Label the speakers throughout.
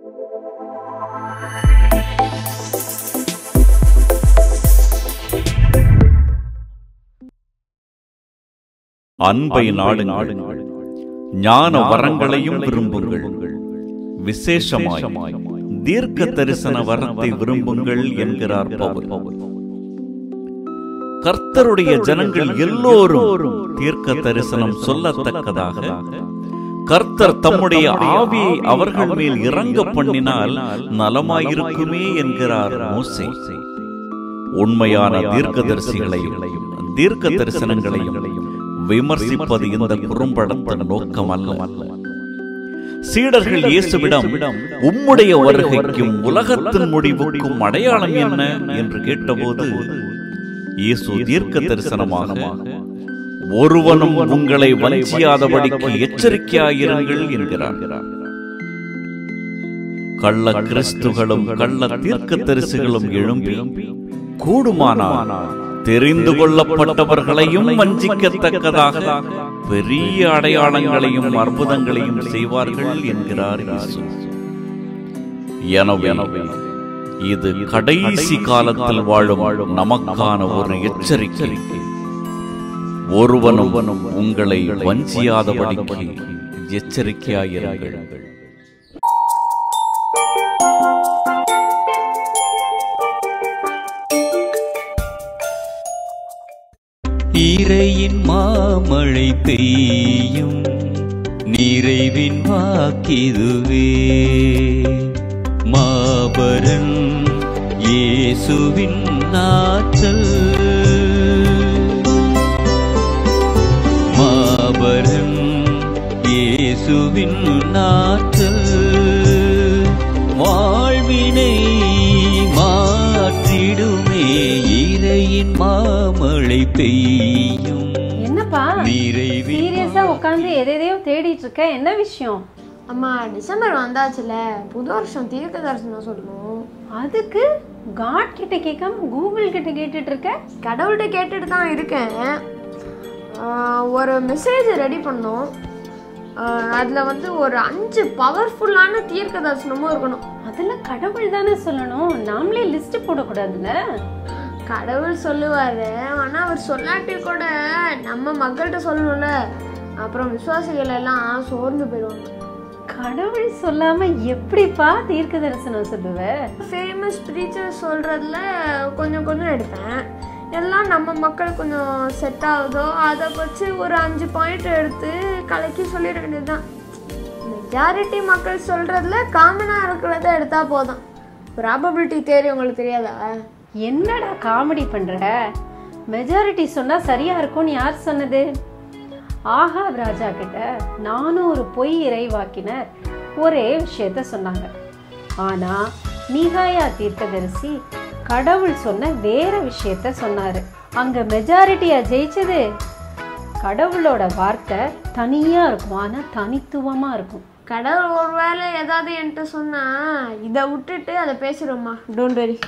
Speaker 1: அன்பை நாடுங்கள் ஞான வரங்களையும் விரும்புங்கள் விசேஷமாய் தீர்க்க தரிசன வரத்தை விரும்புங்கள் என்கிறார் பவுல் கர்த்தருடைய ஜனங்கள் எல்லோரும் தீர்க்க தரிசனம் சொல்லத்தக்கதாக கர்த்தர் தம்முடைய ஆவியை அவர்கள் மேல் இறங்க பண்ணினால் நலமாயிருக்குமே என்கிறார் மோசே உண்மையான தீர்க்கதரிசிகளையும் தீர்க்க தரிசனங்களையும் விமர்சிப்பது இந்த குறும்படத்தின் நோக்கம் அல்ல சீடர்கள் இயேசுவிடம் உம்முடைய வருகைக்கும் உலகத்தின் முடிவுக்கும் அடையாளம் என்ன என்று கேட்டபோது இயேசு தீர்க்க தரிசனமாக ஒருவனும் உங்களை வஞ்சியாதபடிக்கு எச்சரிக்கையாயிருங்கள் என்கிறார் கள்ள கிறிஸ்துகளும் கள்ள தீர்க்க தரிசிகளும் எழும்பி கூடுமானால் தெரிந்து கொள்ளப்பட்டவர்களையும் வஞ்சிக்கத்தக்கதாக பெரிய அடையாளங்களையும் அற்புதங்களையும் செய்வார்கள் என்கிறார் இயேசு எனவே இது கடைசி காலத்தில் வாழும் நமக்கான ஒரு எச்சரிக்கை ஒருவனும் உங்களை வஞ்சியாதபடிக்கு எச்சரிக்கையாயிருங்கள்
Speaker 2: இறையின் மாமழை பெய்யும் நிறைவின் வாக்கிதுவே மாபரன் இயேசுவின் ஆற்றல் மாபரன் இயேசுவின் ஆற்றல் வாழ்வினை மாற்றிடுமே இறையின் மாமழை பெய்யும்
Speaker 3: என்னப்பா
Speaker 2: நிறைவின்
Speaker 3: சீரியஸா உட்காந்து எதையோ தேடிட்டு இருக்க என்ன விஷயம்
Speaker 4: அம்மா டிசம்பர் வந்தாச்சுல புது வருஷம் தீர்க்க தரிசனம் சொல்லணும்
Speaker 3: அதுக்கு காட் கிட்ட கேட்காம கூகுள் கிட்ட கேட்டுட்டு இருக்க
Speaker 4: கடவுள்கிட்ட கேட்டுட்டு தான் இருக்கேன் ஆஹ் ஒரு மெசேஜ் ரெடி பண்ணோம் அதில் வந்து ஒரு அஞ்சு பவர்ஃபுல்லான தீர்க்க தரிசனமும் இருக்கணும்
Speaker 3: அதெல்லாம் கடவுள் தானே சொல்லணும் நாமளே லிஸ்ட் போடக்கூடாதுல்ல
Speaker 4: கடவுள் சொல்லுவார் ஆனால் அவர் சொல்லாட்டி கூட நம்ம மக்கள்கிட்ட சொல்லணும்ல அப்புறம் விசுவாசிகள் எல்லாம் சோர்ந்து போயிடுவாங்க
Speaker 3: கடவுள் சொல்லாம எப்படிப்பா தீர்க்க தரிசனம் சொல்லுவ
Speaker 4: ஃபேமஸ் ப்ரீச்சர் சொல்கிறதுல கொஞ்சம் கொஞ்சம் எடுப்பேன் எல்லாம் நம்ம மக்கள் கொஞ்சம் செட் ஆகுதோ அதை வச்சு ஒரு அஞ்சு பாயிண்ட் எடுத்து கலக்கி சொல்லிட வேண்டியதுதான் மெஜாரிட்டி மக்கள் சொல்கிறதுல காமனாக இருக்கிறத எடுத்தால் போதும் ப்ராபபிலிட்டி தேரி உங்களுக்கு தெரியாதா
Speaker 3: என்னடா காமெடி பண்ற மெஜாரிட்டி சொன்னா சரியா இருக்கும்னு யார் சொன்னது ஆகாப் ராஜா கிட்ட நானும் ஒரு பொய் இறைவாக்கினர் ஒரே விஷயத்த சொன்னாங்க ஆனா மீகாயா தீர்க்கதரிசி கடவுள் சொன்ன வேற விஷயத்த சொன்னாரு அங்க மெஜாரிட்டியா ஜெயிச்சது கடவுளோட வார்த்தை தனியா இருக்கும் ஆனா தனித்துவமா இருக்கும்
Speaker 4: கடவுள் ஒரு வேளை ஏதாவது என்கிட்ட சொன்னால் இதை விட்டுட்டு அதை பேசிடுவோம்மா டோன்ட் வெரி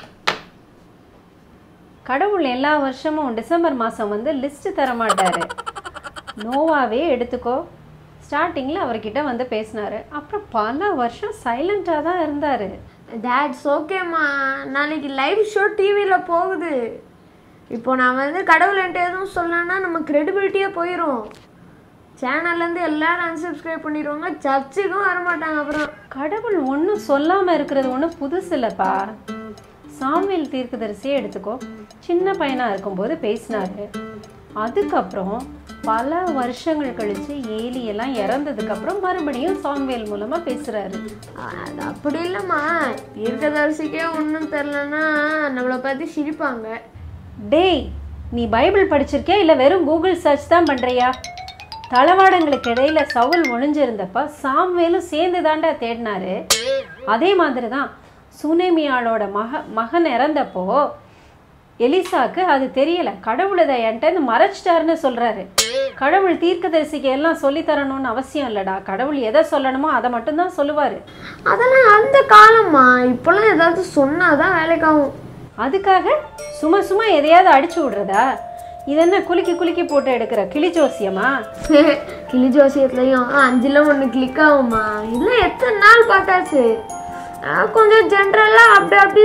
Speaker 3: கடவுள் எல்லா வருஷமும் டிசம்பர் மாதம் வந்து லிஸ்ட் தர மாட்டாரு நோவாவே எடுத்துக்கோ ஸ்டார்டிங்கில் அவர்கிட்ட வந்து பேசினாரு அப்புறம் பல வருஷம் சைலண்ட்டாக தான் இருந்தார்
Speaker 4: தேட்ஸ் ஓகேம்மா நாளைக்கு லைவ் ஷோ டிவியில் போகுது இப்போ நான் வந்து கடவுள் என்கிட்ட எதுவும் சொல்லலைன்னா நம்ம credibility-யே போயிடும் சேனல்லேருந்து எல்லாரும் unsubscribe பண்ணிடுவாங்க சர்ச்சுக்கும் வரமாட்டாங்க அப்புறம்
Speaker 3: கடவுள் ஒன்றும் சொல்லாமல் இருக்கிறது ஒன்றும் புதுசு இல்லைப்பா சாமுவேல் தீர்க்கதரிசியே எடுத்துக்கோ சின்ன பையனாக இருக்கும்போது பேசினாரு அதுக்கப்புறம் பல வருஷங்கள் கழிச்சு ஏலி எல்லாம் இறந்ததுக்கப்புறம் மறுபடியும் சாமுவேல் மூலமாக பேசுகிறாரு
Speaker 4: அது அப்படி இல்லைம்மா தீர்க்கதரிசிக்கே ஒன்றும் தெரிலன்னா நம்மளை பற்றி சிரிப்பாங்க
Speaker 3: டேய் நீ பைபிள் படிச்சிருக்கியா இல்லை வெறும் கூகுள் சர்ச் தான் பண்ணுறியா தளவாடங்களுக்கு இடையில சவுல் ஒளிஞ்சிருந்தப்ப சாம்வேலும் சேர்ந்து தாண்டா தேடினாரு அதே மாதிரி தான் சுனேமியாளோட மக மகன் இறந்தப்போ எலிசாக்கு அது தெரியல கடவுள் இதை என்கிட்ட இருந்து மறைச்சிட்டாருன்னு சொல்றாரு கடவுள் தீர்க்கதரிசிக்கு எல்லாம் சொல்லி தரணும்னு அவசியம் இல்லடா கடவுள் எதை சொல்லணுமோ அதை மட்டும்தான் சொல்லுவாரு
Speaker 4: அதெல்லாம் அந்த காலம்மா இப்போல்லாம் ஏதாவது சொன்னாதான் வேலைக்காகும்
Speaker 3: அதுக்காக சும்மா சும்மா எதையாவது அடிச்சு விடுறதா இது என்ன குலுக்கி குலுக்கி போட்டு எடுக்கிற கிளி ஜோசியமா
Speaker 4: கிளி ஜோசியத்துலையும் அஞ்சுல ஒன்று கிளிக் ஆகுமா இதெல்லாம் எத்தனை நாள் பார்த்தாச்சு அஹ் கொஞ்சம் ஜென்ரலாக அப்படி அப்படி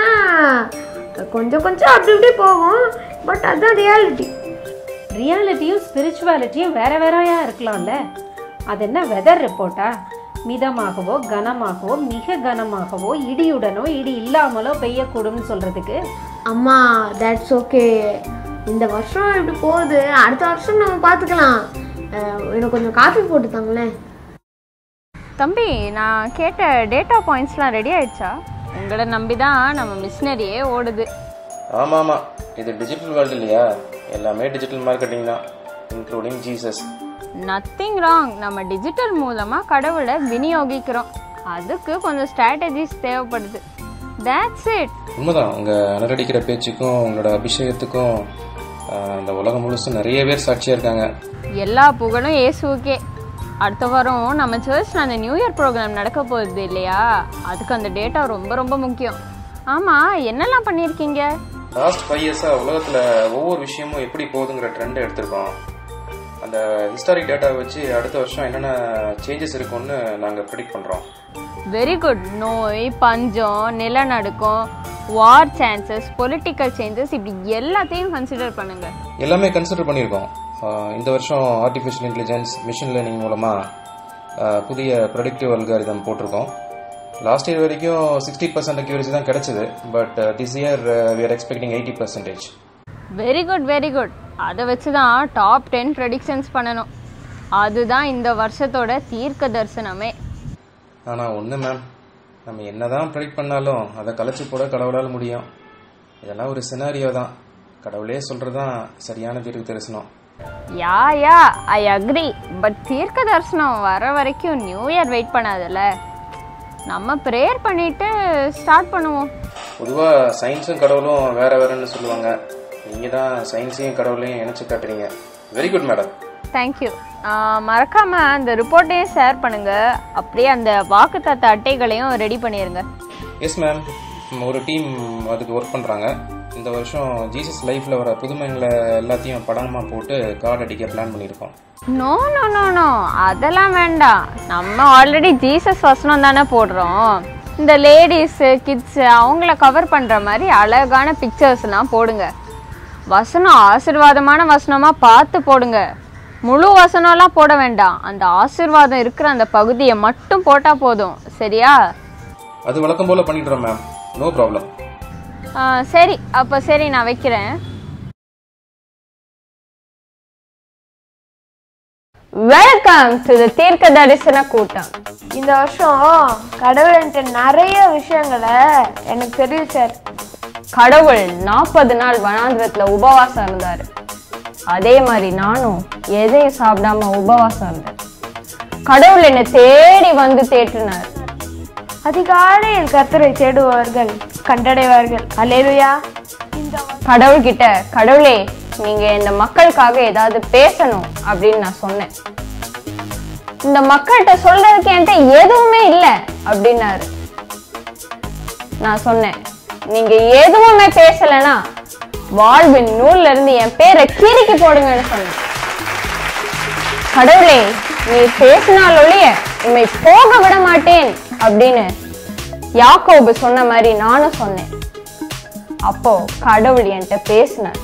Speaker 4: சொன்னால் கொஞ்சம் கொஞ்சம் அப்படி இப்படி போகும் பட் அதுதான் ரியாலிட்டி
Speaker 3: ரியாலிட்டியும் ஸ்பிரிச்சுவாலிட்டியும் வேற வேறையா இருக்கலாம்ல அது என்ன வெதர் ரிப்போர்ட்டா மிதமாகவோ கனமாகவோ மிக கனமாகவோ இடியுடனோ இடி இல்லாமலோ பெய்யக்கூடும்னு சொல்றதுக்கு
Speaker 4: அம்மா தட்ஸ் ஓகே இந்த வருஷம் இப்படி போகுது அடுத்த வருஷம் நம்ம பார்த்துக்கலாம் அஹ் எனக்கு கொஞ்சம் காஃபி போட்டு தாங்களேன்
Speaker 5: தம்பி நான் கேட்ட டேட்டா பாயிண்ட்ஸ்லாம் ரெடி ஆயிடுச்சா உங்களை நம்பி தான் நம்ம மிஷினரியே ஓடுது
Speaker 6: ஆமாம் ஆமாம் இது டிஜிட்டல் வேர்ல்டு இல்லையா எல்லாமே டிஜிட்டல் மார்க்கெட்டிங் தான் இன்க்ளூடிங் ஜீசஸ்
Speaker 5: நத்திங் ராங் நம்ம டிஜிட்டல் மூலமாக கடவுளை விநியோகிக்கிறோம் அதுக்கு கொஞ்சம் ஸ்ட்ராட்டஜிஸ் தேவைப்படுது that's இட்
Speaker 6: உண்மைதான் உங்கள் அனரடிக்கிற பேச்சுக்கும் உங்களோட அபிஷேகத்துக்கும் ஆஹ், இந்த உலகம் முழுசும் நிறைய பேர் சாட்சியாக இருக்காங்க
Speaker 5: எல்லா புகழும் இயேசுவுக்கே அடுத்த வாரம் நம்ம சர்ச்சில் அந்த நியூ இயர் ப்ரோக்ராம் நடக்க போகுது இல்லையா அதுக்கு அந்த டேட்டா ரொம்ப ரொம்ப முக்கியம் ஆமாம் என்னெல்லாம் பண்ணியிருக்கீங்க
Speaker 6: லாஸ்ட் ஃபைவ் இயர்ஸாக உலகத்தில் ஒவ்வொரு விஷயமும் எப்படி போகுதுங்கிற ட்ரெண்டை எடுத்திருக்கோம் அந்த ஹிஸ்டாரிக் டேட்டாவை வச்சு அடுத்த வருஷம் என்னென்ன சேஞ்சஸ் இருக்கும்னு நாங்கள் ப்ரிடிக்ட் பண்ணுறோம்
Speaker 5: வெரி குட் நோய் பஞ்சம் நிலநடுக்கம் வார் சான்சஸ் பொலிட்டிக்கல் சேஞ்சஸ் இப்படி எல்லாத்தையும் கன்சிடர் பண்ணுங்க
Speaker 6: எல்லாமே கன்சிடர் பண்ணியிருக்கோம் ஆஹ், இந்த வருஷம் ஆர்டிஃபிஷியல் இன்டெலிஜென்ஸ் மிஷின் லேர்னிங் மூலமாக புதிய ப்ரொடிக்டிவ் அல்காரிதம் போட்டிருக்கோம் லாஸ்ட் இயர் வரைக்கும் சிக்ஸ்டி பர்சன்ட் அக்யூரசி தான் கிடைச்சது but this year we are expecting eighty percentage
Speaker 5: very good very good அதை வச்சு தான் டாப் டென் ப்ரெடிக்ஷன்ஸ் பண்ணணும் அதுதான் இந்த வருஷத்தோட தீர்க்க தரிசனமே
Speaker 6: ஆனால் ஒன்று மேம் நம்ம என்ன தான் ப்ரெடிக்ட் பண்ணாலும் அதை கலைச்சி போட கடவுளால் முடியும் இதெல்லாம் ஒரு சினாரியோ தான் கடவுளே சொல்கிறது தான் சரியான தீர்வு தரிசனம்
Speaker 5: யா யா ஐ அக்ரி பட் தீர்க்க தரிசனம் வர வரைக்கும் நியூ இயர் வெயிட் பண்ணாதல்ல நம்ம ப்ரேயர் பண்ணிட்டு ஸ்டார்ட் பண்ணுவோம்
Speaker 6: பொதுவாக சயின்ஸும் கடவுளும் வேற வேறன்னு சொல்லுவாங்க நீங்கள் தான் சயின்ஸையும் கடவுளையும் இணைச்சு காட்டுறீங்க வெரி குட் மேடம்
Speaker 5: தேங்க்யூ மறக்காம அந்த ரிப்போர்ட்டையும் ஷேர் பண்ணுங்க அப்படியே அந்த வாக்குத்தத்த அட்டைகளையும் ரெடி பண்ணிருங்க
Speaker 6: எஸ் மேம் ஒரு டீம் அதுக்கு ஒர்க் பண்ணுறாங்க இந்த வருஷம் ஜீசஸ் லைஃப்பில் வர புதுமைகளை எல்லாத்தையும் படமாக போட்டு கார்டு அடிக்க பிளான் பண்ணியிருக்கோம்
Speaker 5: நோ நோ நோ நோ அதெல்லாம் வேண்டாம் நம்ம ஆல்ரெடி ஜீசஸ் வசனம் தானே போடுறோம் இந்த லேடிஸு கிட்ஸு அவங்கள கவர் பண்ணுற மாதிரி அழகான பிக்சர்ஸ்லாம் போடுங்க வசனம் ஆசீர்வாதமான வசனமாக பார்த்து போடுங்க முழு வசனம்லாம் போட வேண்டாம் அந்த ஆசீர்வாதம் இருக்கிற அந்த பகுதியை மட்டும் போட்டால் போதும் சரியா
Speaker 6: அது வழக்கம் போல் பண்ணிடுறோம் மேம் நோ ப்ராப்ளம்
Speaker 5: ஆ, சரி அப்போ சரி நான் வைக்கிறேன் வெல்கம் டு த தீர்க்க தரிசன கூட்டம்
Speaker 4: இந்த வருஷம் கடவுள் என்கிட்ட நிறைய விஷயங்களை எனக்கு தெரிவிச்சார்
Speaker 5: கடவுள் நாற்பது நாள் வனாந்திரத்துல உபவாசம் இருந்தாரு அதே மாதிரி நானும் எதையும் சாப்பிடாம உபவாசம் இருந்தேன் கடவுள் என்னை தேடி வந்து தேற்றினார்
Speaker 4: அதிகாலையில் கர்த்தரை தேடுபவர்கள் கண்டடைவார்கள் அல்லேலுயா இந்த
Speaker 5: கடவுள் கிட்ட கடவுளே நீங்க இந்த மக்களுக்காக ஏதாவது பேசணும் அப்படின்னு நான் சொன்னேன் இந்த மக்கள்கிட்ட சொல்றதுக்கு என்கிட்ட எதுவுமே இல்லை அப்படின்னாரு நான் சொன்னேன் நீங்க எதுவுமே பேசலைன்னா வாழ்வின் நூல்ல இருந்து என் பேரை கிறுக்கி போடுங்கன்னு சொன்னேன் கடவுளே நீ பேசினால் ஒழிய உண்மை போக விட மாட்டேன் அப்படின்னு யாக்கோபு சொன்ன மாதிரி நானும் சொன்னேன் அப்போ கடவுள் என்கிட்ட பேசினார்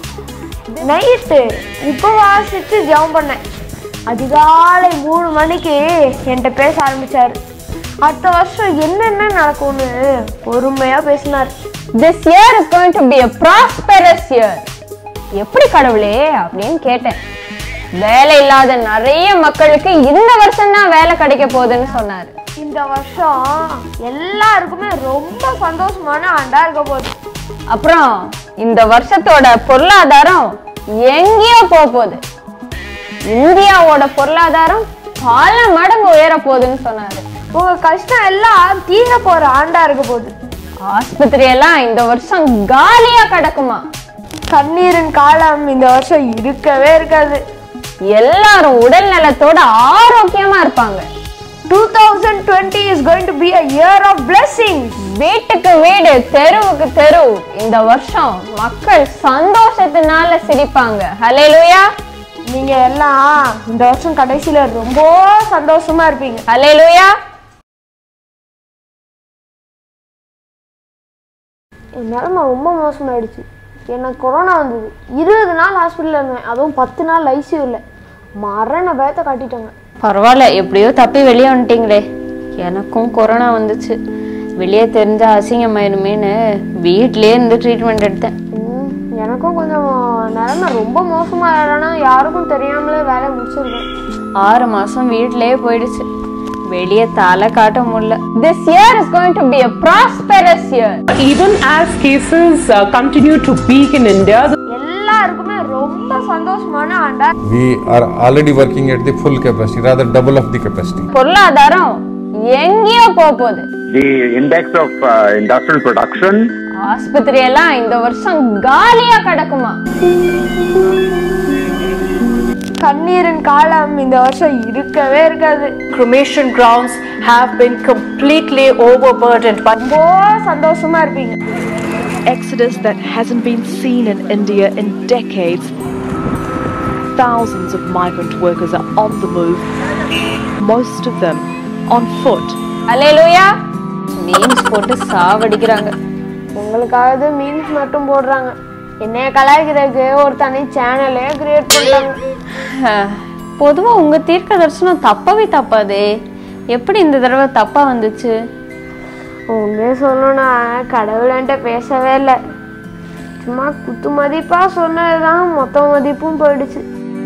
Speaker 4: நைட்டு உபவாசித்து ஜெபம் பண்ணேன் அதிகாலை மூணு மணிக்கு என்கிட்ட பேச ஆரம்பிச்சாரு அடுத்த வருஷம் என்னென்ன நடக்கும்னு பொறுமையா பேசினார்
Speaker 5: this year is going to be a prosperous year எப்படி கடவுளே அப்படின்னு கேட்டேன் வேலை இல்லாத நிறைய மக்களுக்கு இந்த வருஷம் தான் வேலை கிடைக்க போகுதுன்னு சொன்னாரு
Speaker 4: இந்த வருஷம் எல்லாருக்குமே ரொம்ப சந்தோஷமான ஆண்டா இருக்க போகுது
Speaker 5: அப்புறம் இந்த வருஷத்தோட பொருளாதாரம் எங்கேயோ போக போகுது இந்தியாவோட பொருளாதாரம் பல மடங்கு உயர போகுதுன்னு சொன்னாரு
Speaker 4: உங்க கஷ்டம் எல்லாம் தீர போற ஆண்டா இருக்க போகுது
Speaker 5: ஆஸ்பத்திரி எல்லாம் இந்த வருஷம் காலியா கிடக்குமா
Speaker 4: கண்ணீரின் காலம் இந்த வருஷம் இருக்கவே இருக்காது
Speaker 5: எல்லாரும் உடல் நலத்தோட ஆரோக்கியமா இருப்பாங்க
Speaker 4: two thousand twenty is going to be a year of blessings
Speaker 5: வீட்டுக்கு வீடு தெருவுக்கு தெரு இந்த வருஷம் மக்கள் சந்தோஷத்தினால சிரிப்பாங்க ஹalleluya
Speaker 4: நீங்க எல்லாம் இந்த வருஷம் கடைசியில ரொம்ப சந்தோஷமா இருப்பீங்க
Speaker 5: ஹalleluya
Speaker 4: என் நிலமை ரொம்ப மோசமாயிடுச்சு எனக்கு கொரோனா வந்தது இருபது நாள் ஹாஸ்பிட்டலில் இருந்தேன் அதுவும் பத்து நாள் ஐசியூவில் மரண பயத்தை காட்டிட்டாங்க
Speaker 5: பரவாயில்ல எப்படியோ தப்பி வெளியே வந்துட்டீங்களே எனக்கும் கொரோனா வந்துச்சு வெளியே தெரிஞ்சா அசிங்கமாயிருமேன்னு வீட்லயே இருந்து ட்ரீட்மெண்ட் எடுத்தேன்
Speaker 4: ம், எனக்கும் கொஞ்சம் நிலமை ரொம்ப மோசமாக இல்லைன்னா யாருக்கும் தெரியாமலே வேலையை முடிச்சிருக்கேன்
Speaker 5: ஆறு மாசம் வீட்லயே போயிடுச்சு வெளியே தலை காட்ட முடியல this year is going to be a prosperous year
Speaker 7: Even as cases uh, continue to peak in India,
Speaker 4: எல்லாருக்குமே ரொம்ப சந்தோஷமான ஆண்டா
Speaker 8: We are already working at the full capacity, rather double of the capacity.
Speaker 5: பொருளாதாரம் எங்கேயோ போக போகுது
Speaker 9: the index of uh, industrial production
Speaker 5: ஆஸ்பத்திரி எல்லாம் இந்த வருஷம் காலியா கிடக்குமா
Speaker 4: கண்ணீரின் காலம் இந்த வருஷம் இருக்கவே இருக்காது
Speaker 7: cremation grounds have been completely overburdened by
Speaker 4: ரொம்ப சந்தோஷமா இருப்பீங்க
Speaker 10: exodus that hasn't been seen in India in decades. Thousands of migrant workers are on the move, most of them on foot.
Speaker 5: Hallelujah means போட்டு சாவடிக்கிறாங்க
Speaker 4: உங்களுக்காவது means மட்டும் போடுறாங்க என்னைய கலாய்க்கிறதுக்கு ஒரு தனி சேனலே கிரியேட் பண்ணிட்டாங்க
Speaker 5: பொதுவா உங்க தீர்க்க தரிசனம் தப்பவே தப்பாதே எப்படி இந்த தடவை தப்பா வந்துச்சு
Speaker 4: உண்மையே சொல்லணும்னா கடவுள் என்கிட்ட பேசவே இல்லை சும்மா குத்து மதிப்பா சொன்னதுதான் மொத்த மதிப்பும் போயிடுச்சு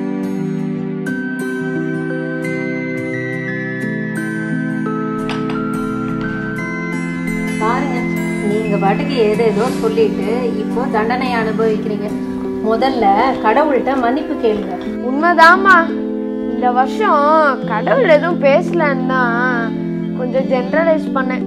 Speaker 3: பாருங்க நீங்க பாட்டுக்கு ஏதேதோ சொல்லிட்டு இப்போ தண்டனை அனுபவிக்கிறீங்க முதல்ல கடவுள்கிட்ட மன்னிப்பு கேளுங்க
Speaker 4: உண்மைதாம்மா இந்த வருஷம் கடவுள் எதுவும் பேசலன்னு தான் கொஞ்சம் ஜென்ரலைஸ் பண்ணேன்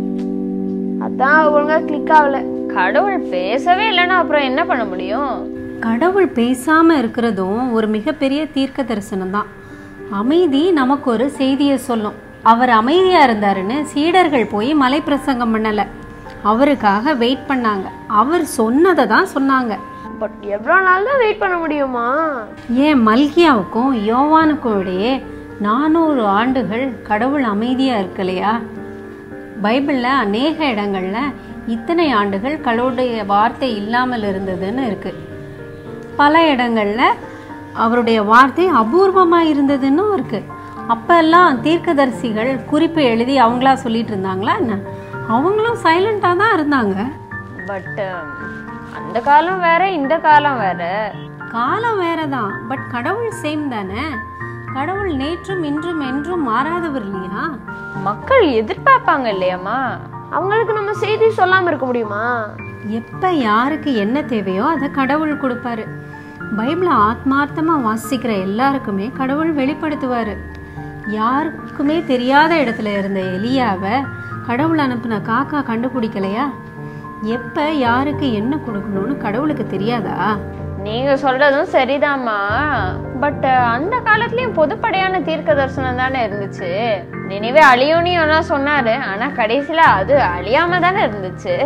Speaker 4: அதான் ஒழுங்கா கிளிக் ஆகல
Speaker 5: கடவுள் பேசவே இல்லைன்னா அப்புறம் என்ன பண்ண முடியும்
Speaker 3: கடவுள் பேசாம இருக்கிறதும் ஒரு மிகப்பெரிய தீர்க்க தரிசனம் தான் அமைதி நமக்கு ஒரு செய்தியை சொல்லும் அவர் அமைதியா இருந்தாருன்னு சீடர்கள் போய் மலை பிரசங்கம் பண்ணல அவருக்காக வெயிட் பண்ணாங்க அவர் சொன்னதை தான் சொன்னாங்க
Speaker 4: பட் எவ்வளோ நாள் தான் வெயிட் பண்ண முடியுமா
Speaker 3: ஏன் மல்கியாவுக்கும் யோவானுக்கும் இடையே நானூறு ஆண்டுகள் கடவுள் அமைதியா இருக்கலையா பைபிளில் அநேக இடங்கள்ல இத்தனை ஆண்டுகள் கடவுளுடைய வார்த்தை இல்லாமல் இருந்ததுன்னு இருக்கு பல இடங்கள்ல அவருடைய வார்த்தை அபூர்வமாக இருந்ததுன்னும் இருக்கு அப்பெல்லாம் தீர்க்கதரிசிகள் குறிப்பு எழுதி அவங்களா சொல்லிட்டு இருந்தாங்களா என்ன அவங்களும் சைலண்டாக தான் இருந்தாங்க
Speaker 5: பட் அந்த காலம் வேற இந்த காலம் வேற
Speaker 3: காலம் வேற தான் பட் கடவுள் சேம் தானே கடவுள் நேற்றும் இன்றும் என்றும் மாறாதவர் இல்லையா
Speaker 5: மக்கள் எதிர்பார்ப்பாங்க இல்லையாம்மா
Speaker 4: அவங்களுக்கு நம்ம செய்தி சொல்லாம இருக்க முடியுமா
Speaker 3: எப்ப யாருக்கு என்ன தேவையோ அதை கடவுள் கொடுப்பாரு பைபிளை ஆத்மார்த்தமா வாசிக்கிற எல்லாருக்குமே கடவுள் வெளிப்படுத்துவாரு யாருக்குமே தெரியாத இடத்துல இருந்த எலியாவை கடவுள் அனுப்புன காக்கா கண்டுபிடிக்கலையா எப்ப யாருக்கு என்ன கொடுக்கணும்னு கடவுளுக்கு தெரியாதா
Speaker 5: நீங்க சொல்றதும் சரிதாம்மா பட் அந்த காலத்துலயும் பொதுப்படையான தீர்க்க தரிசனம் தானே இருந்துச்சு நினைவே அழியோனியோனா சொன்னாரு ஆனா கடைசியில அது அழியாம தானே இருந்துச்சு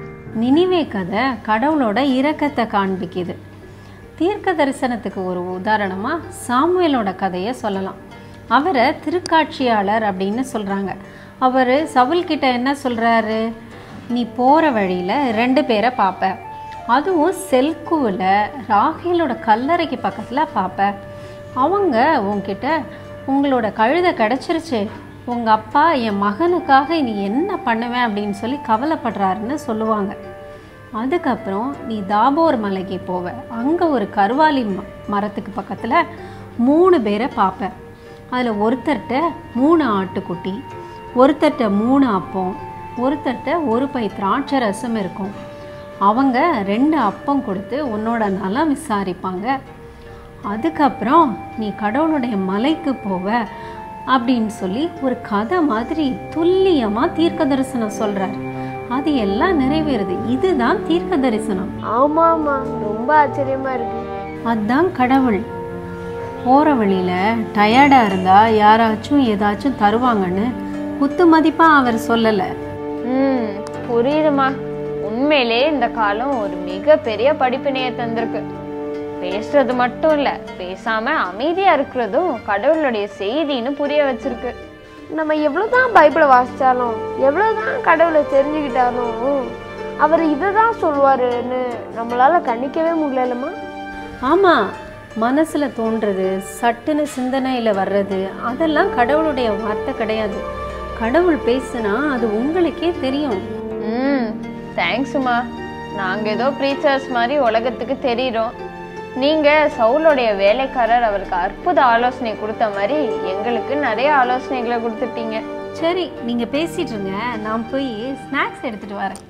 Speaker 3: நினிவே கதை கடவுளோட இரக்கத்தை காண்பிக்குது தீர்க்க தரிசனத்துக்கு ஒரு உதாரணமா சாமுவேலோட கதையை சொல்லலாம் அவரை திருக்காட்சியாளர் அப்படின்னு சொல்றாங்க அவர் சவுல்கிட்ட என்ன சொல்றாரு நீ போற வழியில ரெண்டு பேரை பார்ப்ப அதுவும் செல்குவில் ராகேலோட கல்லறைக்கு பக்கத்துல பார்ப்ப அவங்க உன்கிட்ட உங்களோட கழுதை கிடச்சிருச்சு உங்கள் அப்பா என் மகனுக்காக நீ என்ன பண்ணுவேன் அப்படின்னு சொல்லி கவலைப்படுறாருன்னு சொல்லுவாங்க அதுக்கப்புறம் நீ தாபோர் மலைக்கு போவ அங்கே ஒரு கருவாலி ம- மரத்துக்கு பக்கத்தில் மூணு பேரை பார்ப்ப அதில் ஒருத்தர்கிட்ட மூணு ஆட்டுக்குட்டி ஒருத்தர்கிட்ட மூணு அப்பம் ஒருத்தர்கிட்ட ஒரு பை திராட்சை ரசம் இருக்கும் அவங்க ரெண்டு அப்பம் கொடுத்து உன்னோட நலம் விசாரிப்பாங்க அதுக்கப்புறம் நீ கடவுளுடைய மலைக்கு போவ அப்படின்னு சொல்லி ஒரு கதை மாதிரி துல்லியமா தீர்க்க தரிசனம் சொல்றார் அது எல்லாம் நிறைவேறுது இதுதான் தீர்க்க தரிசனம்
Speaker 4: ஆமா ஆமா ரொம்ப ஆச்சரியமா இருக்கு
Speaker 3: அதுதான் கடவுள் போற வழியில டயர்டா இருந்தா யாராச்சும் ஏதாச்சும் தருவாங்கன்னு குத்து மதிப்பா அவர் சொல்லல
Speaker 5: ம் புரியுதுமா உண்மையிலே இந்த காலம் ஒரு மிகப்பெரிய படிப்பினையை தந்திருக்கு பேசுறது மட்டும் இல்ல பேசாம அமைதியா இருக்கிறதும் கடவுளுடைய செய்தின்னு புரிய வச்சிருக்கு
Speaker 4: நம்ம எவ்வளவுதான் பைபிளை வாசிச்சாலும் எவ்வளவுதான் கடவுளை தெரிஞ்சுக்கிட்டாலும் அவர் இதை தான் சொல்லுவாருன்னு நம்மளால கணிக்கவே முடியலம்மா
Speaker 3: ஆமாம் மனசில் தோன்றது சட்டுன்னு சிந்தனையில் வர்றது அதெல்லாம் கடவுளுடைய வார்த்தை கிடையாது கடவுள் பேசுனா அது உங்களுக்கே தெரியும்
Speaker 5: ம் தேங்க்ஸுமா நாங்கள் ஏதோ ப்ரீச்சர்ஸ் மாதிரி உலகத்துக்கு தெரியிறோம் நீங்கள் சவுலுடைய வேலைக்காரர் அவருக்கு அற்புத ஆலோசனை கொடுத்த மாதிரி எங்களுக்கு நிறைய ஆலோசனைகளை கொடுத்துட்டீங்க
Speaker 3: சரி நீங்கள் பேசிட்டு இருங்க நான் போய் ஸ்நாக்ஸ் எடுத்துகிட்டு வரேன்